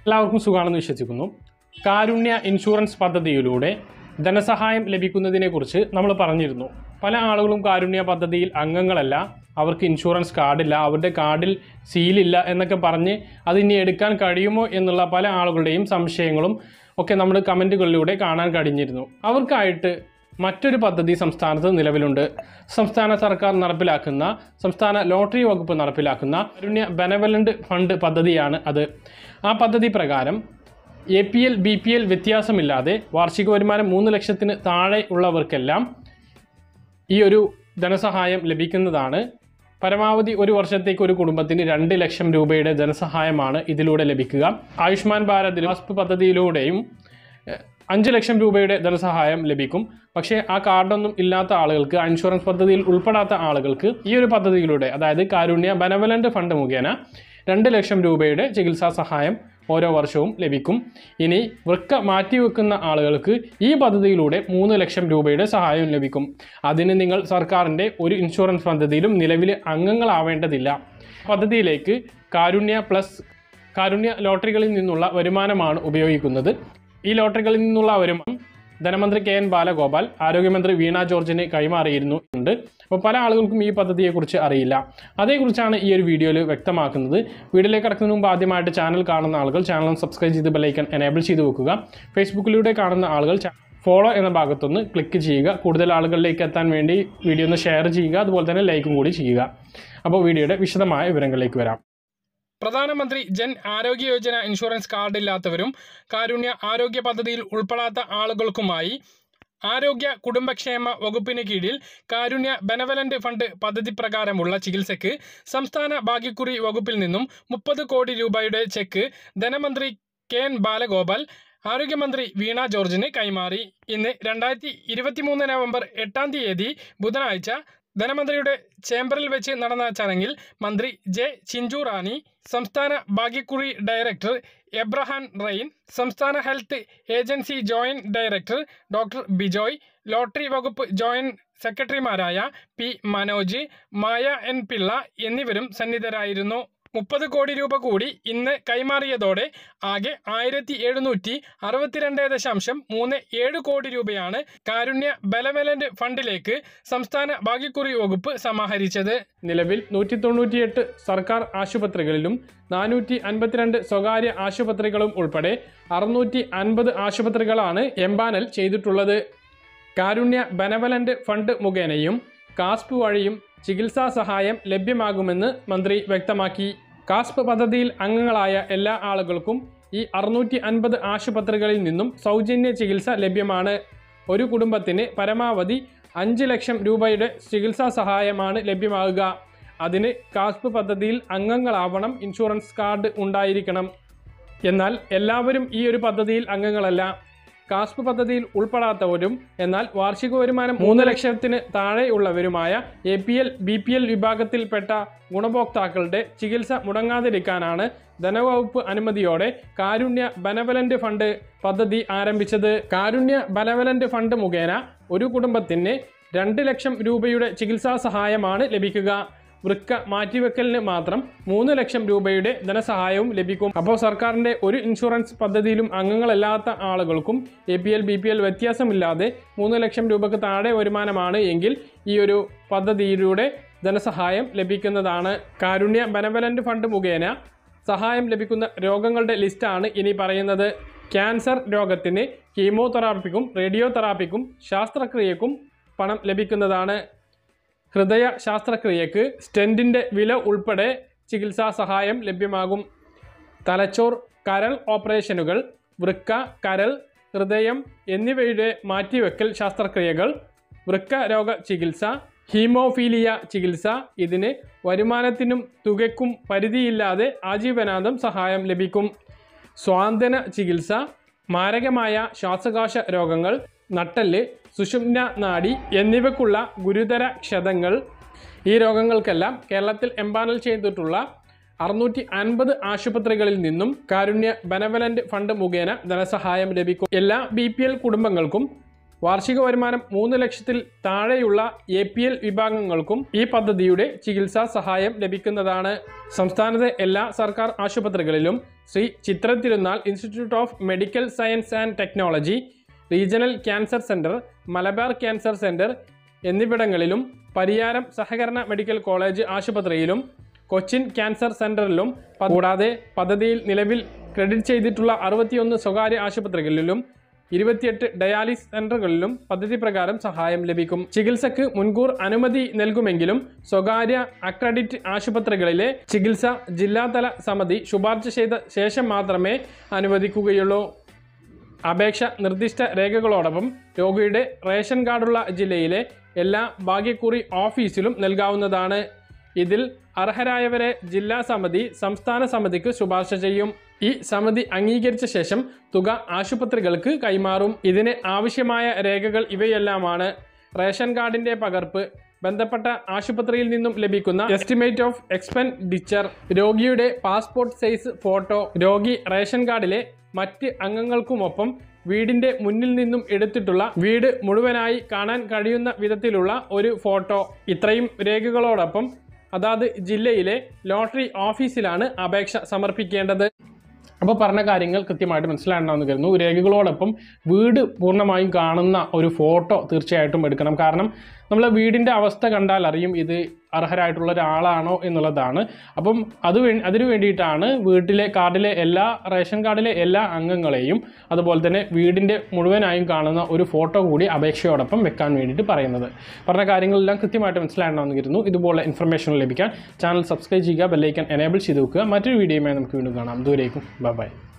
എല്ലാവർക്കും സുഖമാണെന്ന് വിശ്വസിക്കുന്നു കാരുണ്യ ഇൻഷുറൻസ് പദ്ധതിയിലൂടെ ധനസഹായം ലഭിക്കുന്നതിനെക്കുറിച്ച് നമ്മൾ പറഞ്ഞിരുന്നു പല ആളുകളും കാരുണ്യ പദ്ധതിയിൽ അംഗങ്ങളല്ല അവർക്ക് ഇൻഷുറൻസ് കാർഡില്ല അവരുടെ കാർഡിൽ സീലില്ല എന്നൊക്കെ പറഞ്ഞ് അത് ഇനി എടുക്കാൻ കഴിയുമോ എന്നുള്ള പല ആളുകളുടെയും സംശയങ്ങളും ഒക്കെ നമ്മൾ കമൻറ്റുകളിലൂടെ കാണാൻ കഴിഞ്ഞിരുന്നു അവർക്കായിട്ട് മറ്റൊരു പദ്ധതി സംസ്ഥാനത്ത് നിലവിലുണ്ട് സംസ്ഥാന സർക്കാർ നടപ്പിലാക്കുന്ന സംസ്ഥാന ലോട്ടറി വകുപ്പ് നടപ്പിലാക്കുന്ന കാരുണ്യ ബെനവലൻ്റ് ഫണ്ട് പദ്ധതിയാണ് അത് ആ പദ്ധതി പ്രകാരം A P L B P L വ്യത്യാസമില്ലാതെ വാർഷിക വരുമാനം മൂന്ന് ലക്ഷത്തിന് താഴെ ഉള്ളവർക്കെല്ലാം ഈ ഒരു ധനസഹായം ലഭിക്കുന്നതാണ് പരമാവധി ഒരു വർഷത്തേക്ക് ഒരു കുടുംബത്തിന് രണ്ട് ലക്ഷം രൂപയുടെ ധനസഹായമാണ് ഇതിലൂടെ ലഭിക്കുക ആയുഷ്മാൻ ഭാരത് വാസ്പ് പദ്ധതിയിലൂടെയും എഹ്, അഞ്ച് ലക്ഷം രൂപയുടെ ധനസഹായം ലഭിക്കും പക്ഷേ ആ കാർഡൊന്നും ഇല്ലാത്ത ആളുകൾക്ക് ആ ഇൻഷുറൻസ് പദ്ധതിയിൽ ഉൾപ്പെടാത്ത ആളുകൾക്ക് ഈ ഒരു പദ്ധതിയിലൂടെ അതായത് കാരുണ്യ ബെനവലൻ്റ് ഫണ്ട് മുഖേന രണ്ട് ലക്ഷം രൂപയുടെ ചികിത്സാ സഹായം ഓരോ വർഷവും ലഭിക്കും ഇനി വൃക്ക മാറ്റിവെക്കുന്ന ആളുകൾക്ക് ഈ പദ്ധതിയിലൂടെ മൂന്ന് ലക്ഷം രൂപയുടെ സഹായം ലഭിക്കും അതിന് നിങ്ങൾ സർക്കാരിൻ്റെ ഒരു ഇൻഷുറൻസ് പദ്ധതിയിലും നിലവിൽ അംഗങ്ങളാവേണ്ടതില്ല പദ്ധതിയിലേക്ക് കാരുണ്യ പ്ലസ് കാരുണ്യ ലോട്ടറികളിൽ നിന്നുള്ള വരുമാനമാണ് ഉപയോഗിക്കുന്നത് ഈ ലോട്ടറികളിൽ നിന്നുള്ള വരുമാനം ധനമന്ത്രി കെ എൻ ബാലഗോപാൽ ആരോഗ്യമന്ത്രി വീണ ജോർജിന് കൈമാറിയിരുന്നു ഉണ്ട് അപ്പോൾ പല ആളുകൾക്കും ഈ പദ്ധതിയെക്കുറിച്ച് അറിയില്ല അതേക്കുറിച്ചാണ് ഈ ഒരു വീഡിയോയിൽ വ്യക്തമാക്കുന്നത് വീഡിയോയിലേക്ക് കടക്കുന്നതിന് മുമ്പ് ആദ്യമായിട്ട് ചാനൽ കാണുന്ന ആളുകൾ ചാനൽ സബ്സ്ക്രൈബ് ചെയ്ത് ബെലൈക്കൺ എനേബിൾ ചെയ്ത് വെക്കുക ഫേസ്ബുക്കിലൂടെ കാണുന്ന ആളുകൾ ഫോളോ എന്ന ഭാഗത്തൊന്ന് ക്ലിക്ക് ചെയ്യുക കൂടുതൽ ആളുകളിലേക്ക് എത്താൻ വേണ്ടി വീഡിയോ ഒന്ന് ഷെയർ ചെയ്യുക അതുപോലെ തന്നെ ലൈക്കും കൂടി ചെയ്യുക അപ്പോൾ വീഡിയോയുടെ വിശദമായ വിവരങ്ങളിലേക്ക് വരാം പ്രധാനമന്ത്രി ജൻ ആരോഗ്യ യോജന ഇൻഷുറൻസ് കാർഡില്ലാത്തവരും കാരുണ്യ ആരോഗ്യ പദ്ധതിയിൽ ഉൾപ്പെടാത്ത ആളുകൾക്കുമായി ആരോഗ്യ കുടുംബക്ഷേമ വകുപ്പിന് കീഴിൽ കാരുണ്യ ബെനവലന്റ് ഫണ്ട് പദ്ധതി പ്രകാരമുള്ള ചികിത്സയ്ക്ക് സംസ്ഥാന ഭാഗ്യക്കുറി വകുപ്പിൽ നിന്നും മുപ്പത് കോടി രൂപയുടെ ചെക്ക് ധനമന്ത്രി കെ എൻ ബാലഗോപാൽ ആരോഗ്യമന്ത്രി വീണ ജോർജിന് കൈമാറി ഇന്ന് രണ്ടായിരത്തി ഇരുപത്തിമൂന്ന് നവംബർ എട്ടാം തീയതി ബുധനാഴ്ച ധനമന്ത്രിയുടെ ചേംബറിൽ വെച്ച് നടന്ന ചടങ്ങിൽ മന്ത്രി ജെ ചിഞ്ചു റാണി സംസ്ഥാന ഭാഗ്യക്കുറി ഡയറക്ടർ എബ്രഹാൻ റെയിൻ സംസ്ഥാന health agency joint director doctor Bijoy lottery വകുപ്പ് ജോയിന്റ് സെക്രട്ടറിമാരായ പി മനോജ് മായ എൻ പിള്ള എന്നിവരും സന്നിധരായിരുന്നു മുപ്പത് കോടി രൂപ കൂടി ഇന്ന് കൈമാറിയതോടെ ആകെ ആയിരത്തി എഴുന്നൂറ്റി അറുപത്തിരണ്ട് ദശാംശം മൂന്ന് ഏഴ് കോടി രൂപയാണ് കാരുണ്യ ബലവലന്റ് ഫണ്ടിലേക്ക് സംസ്ഥാന ഭാഗ്യക്കുറി വകുപ്പ് സമാഹരിച്ചത് നിലവിൽ നൂറ്റി തൊണ്ണൂറ്റിയെട്ട് സർക്കാർ ആശുപത്രികളിലും നാനൂറ്റി അൻപത്തിരണ്ട് സ്വകാര്യ ആശുപത്രികളും ഉൾപ്പെടെ അറുന്നൂറ്റി അൻപത് ആശുപത്രികളാണ് എംപാനൽ ചെയ്തിട്ടുള്ളത് കാരുണ്യ ബെനവലന്റ് ഫണ്ട് മുഖേനയും കാസ്പ് വഴിയും ചികിത്സാ സഹായം ലഭ്യമാകുമെന്ന് മന്ത്രി വ്യക്തമാക്കി കാസ്പ് പദ്ധതിയിൽ അംഗങ്ങളായ എല്ലാ ആളുകൾക്കും ഈ അറുന്നൂറ്റി അൻപത് ആശുപത്രികളിൽ നിന്നും സൗജന്യ ചികിത്സ ലഭ്യമാണ് ഒരു കുടുംബത്തിന് പരമാവധി അഞ്ച് ലക്ഷം രൂപയുടെ ചികിത്സാ സഹായമാണ് ലഭ്യമാകുക അതിന് കാസ്പ് പദ്ധതിയിൽ അംഗങ്ങളാവണം ഇൻഷുറൻസ് കാർഡ് ഉണ്ടായിരിക്കണം എന്നാൽ എല്ലാവരും ഈ ഒരു പദ്ധതിയിൽ അംഗങ്ങളല്ല കാസ്പ് പദ്ധതിയിൽ ഉൾപ്പെടാത്തവരും എന്നാൽ വാർഷിക വരുമാനം മൂന്ന് ലക്ഷത്തിന് താഴെയുള്ളവരുമായ A P L B P L വിഭാഗത്തിൽപ്പെട്ട ഗുണഭോക്താക്കളുടെ ചികിത്സ മുടങ്ങാതിരിക്കാനാണ് ധനവകുപ്പ് അനുമതിയോടെ കാരുണ്യ ബനവലന്റ് ഫണ്ട് പദ്ധതി ആരംഭിച്ചത് കാരുണ്യ ബനവലന്റ് ഫണ്ട് മുഖേന ഒരു കുടുംബത്തിന് രണ്ട് ലക്ഷം രൂപയുടെ ചികിത്സാ സഹായമാണ് ലഭിക്കുക വൃക്ക മാറ്റിവെക്കലിന് മാത്രം മൂന്ന് ലക്ഷം രൂപയുടെ ധനസഹായവും ലഭിക്കും അപ്പോൾ സർക്കാരിൻ്റെ ഒരു ഇൻഷുറൻസ് പദ്ധതിയിലും അംഗങ്ങളല്ലാത്ത ആളുകൾക്കും A P L B P L വ്യത്യാസമില്ലാതെ മൂന്ന് ലക്ഷം രൂപയ്ക്ക് താഴെ വരുമാനമാണ് എങ്കിൽ ഈ ഒരു പദ്ധതിയിലൂടെ ധനസഹായം ലഭിക്കുന്നതാണ് കാരുണ്യ ബെനവലന്റ് ഫണ്ട് മുഖേന സഹായം ലഭിക്കുന്ന രോഗങ്ങളുടെ ലിസ്റ്റാണ് ഇനി പറയുന്നത് ക്യാൻസർ രോഗത്തിന് കീമോതെറാപ്പിക്കും റേഡിയോ തെറാപ്പിക്കും ശാസ്ത്രക്രിയക്കും പണം ലഭിക്കുന്നതാണ് ഹൃദയ ശാസ്ത്രക്രിയക്ക് സ്റ്റെൻറ്റിൻ്റെ വില ഉൾപ്പെടെ ചികിത്സാ സഹായം ലഭ്യമാകും തലച്ചോർ കരൾ ഓപ്പറേഷനുകൾ വൃക്ക കരൾ ഹൃദയം എന്നിവയുടെ മാറ്റിവെക്കൽ ശസ്ത്രക്രിയകൾ വൃക്ക രോഗ ചികിത്സ ഹീമോഫീലിയ ചികിത്സ ഇതിന് വരുമാനത്തിനും തുകയ്ക്കും പരിധിയില്ലാതെ ആജീവനാന്തം സഹായം ലഭിക്കും സ്വാന്തന ചികിത്സ മാരകമായ ശ്വാസകോശ രോഗങ്ങൾ നട്ടല് സുഷുമ്ന നാഡി എന്നിവയ്ക്കുള്ള ഗുരുതര ക്ഷതങ്ങൾ ഈ രോഗങ്ങൾക്കെല്ലാം കേരളത്തിൽ എംപാനൽ ചെയ്തിട്ടുള്ള അറുന്നൂറ്റി അൻപത് ആശുപത്രികളിൽ നിന്നും കാരുണ്യ ബെനവലന്റ് ഫണ്ട് മുഖേന ധനസഹായം ലഭിക്കും എല്ലാ ബി പി എൽ കുടുംബങ്ങൾക്കും വാർഷിക വരുമാനം മൂന്ന് ലക്ഷത്തിൽ താഴെയുള്ള എ പി എൽ വിഭാഗങ്ങൾക്കും ഈ പദ്ധതിയുടെ ചികിത്സാ സഹായം ലഭിക്കുന്നതാണ് സംസ്ഥാനത്തെ എല്ലാ സർക്കാർ ആശുപത്രികളിലും Sree Chitra Thirunal institute of medical science and technology regional cancer centre Malabar cancer centre എന്നിവിടങ്ങളിലും പരിയാരം സഹകരണ മെഡിക്കൽ കോളേജ് ആശുപത്രിയിലും കൊച്ചിൻ ക്യാൻസർ സെൻറ്ററിലും പ- കൂടാതെ പദ്ധതിയിൽ നിലവിൽ ക്രെഡിറ്റ് ചെയ്തിട്ടുള്ള അറുപത്തിയൊന്ന് സ്വകാര്യ ആശുപത്രികളിലും ഇരുപത്തിയെട്ട് ഡയാലിസ് സെന്ററുകളിലും പദ്ധതി പ്രകാരം സഹായം ലഭിക്കും ചികിത്സക്ക് മുൻകൂർ അനുമതി നൽകുമെങ്കിലും സ്വകാര്യ അക്രഡിറ്റ് ആശുപത്രികളിലെ ചികിത്സ ജില്ലാതല സമിതി ശുപാർശ ചെയ്ത ശേഷം മാത്രമേ അനുവദിക്കുകയുള്ളൂ അപേക്ഷ നിർദ്ദിഷ്ട രേഖകളോടൊപ്പം രോഗിയുടെ റേഷൻ കാർഡുള്ള ജില്ലയിലെ എല്ലാ ഭാഗ്യക്കുറി ഓഫീസിലും നൽകാവുന്നതാണ് ഇതിൽ അർഹരായവരെ ജില്ലാ സമിതി സംസ്ഥാന സമിതിക്ക് ശുപാർശ ചെയ്യും ഈ സമിതി അംഗീകരിച്ച ശേഷം തുക ആശുപത്രികൾക്ക് കൈമാറും ഇതിന് ആവശ്യമായ രേഖകൾ ഇവയെല്ലാമാണ് റേഷൻ കാർഡിന്റെ പകർപ്പ് ബന്ധപ്പെട്ട ആശുപത്രിയിൽ നിന്നും ലഭിക്കുന്ന എസ്റ്റിമേറ്റ് ഓഫ് എക്സ്പെൻഡിച്ചർ രോഗിയുടെ പാസ്പോർട്ട് സൈസ് ഫോട്ടോ രോഗി റേഷൻ കാർഡിലെ മറ്റ് അംഗങ്ങൾക്കുമൊപ്പം വീടിന്റെ മുന്നിൽ നിന്നും എടുത്തിട്ടുള്ള വീട് മുഴുവനായി കാണാൻ കഴിയുന്ന വിധത്തിലുള്ള ഒരു ഫോട്ടോ ഇത്രയും രേഖകളോടൊപ്പം അതാത് ജില്ലയിലെ ലോട്ടറി ഓഫീസിലാണ് അപേക്ഷ സമർപ്പിക്കേണ്ടത് അപ്പോൾ പറഞ്ഞ കാര്യങ്ങൾ കൃത്യമായിട്ട് മനസ്സിലാണെന്ന് കരുതുന്നു രേഖകളോടൊപ്പം വീട് പൂർണ്ണമായും കാണുന്ന ഒരു ഫോട്ടോ തീർച്ചയായിട്ടും എടുക്കണം കാരണം നമ്മളെ വീടിൻ്റെ അവസ്ഥ കണ്ടാൽ അറിയും ഇത് അർഹരായിട്ടുള്ള ഒരാളാണോ എന്നുള്ളതാണ് അപ്പം അത് വേ അതിനു വേണ്ടിയിട്ടാണ് വീട്ടിലെ കാർഡിലെ എല്ലാ റേഷൻ കാർഡിലെ എല്ലാ അംഗങ്ങളെയും അതുപോലെ തന്നെ വീടിൻ്റെ മുഴുവനായും കാണുന്ന ഒരു ഫോട്ടോ കൂടി അപേക്ഷയോടൊപ്പം വെക്കാൻ വേണ്ടിയിട്ട് പറയുന്നത് പറഞ്ഞ കാര്യങ്ങളെല്ലാം കൃത്യമായിട്ട് മനസ്സിലാണെന്ന് കരുതുന്നു ഇതുപോലെ ഇൻഫർമേഷൻ ലഭിക്കാൻ ചാനൽ സബ്സ്ക്രൈബ് ചെയ്യുക ബെല്ലൈക്കൻ എനേബിൾ ചെയ്ത് വെക്കുക മറ്റൊരു വീഡിയോയുമായി നമുക്ക് വീണ്ടും കാണാം ദൂരേക്കും ബൈ ബൈ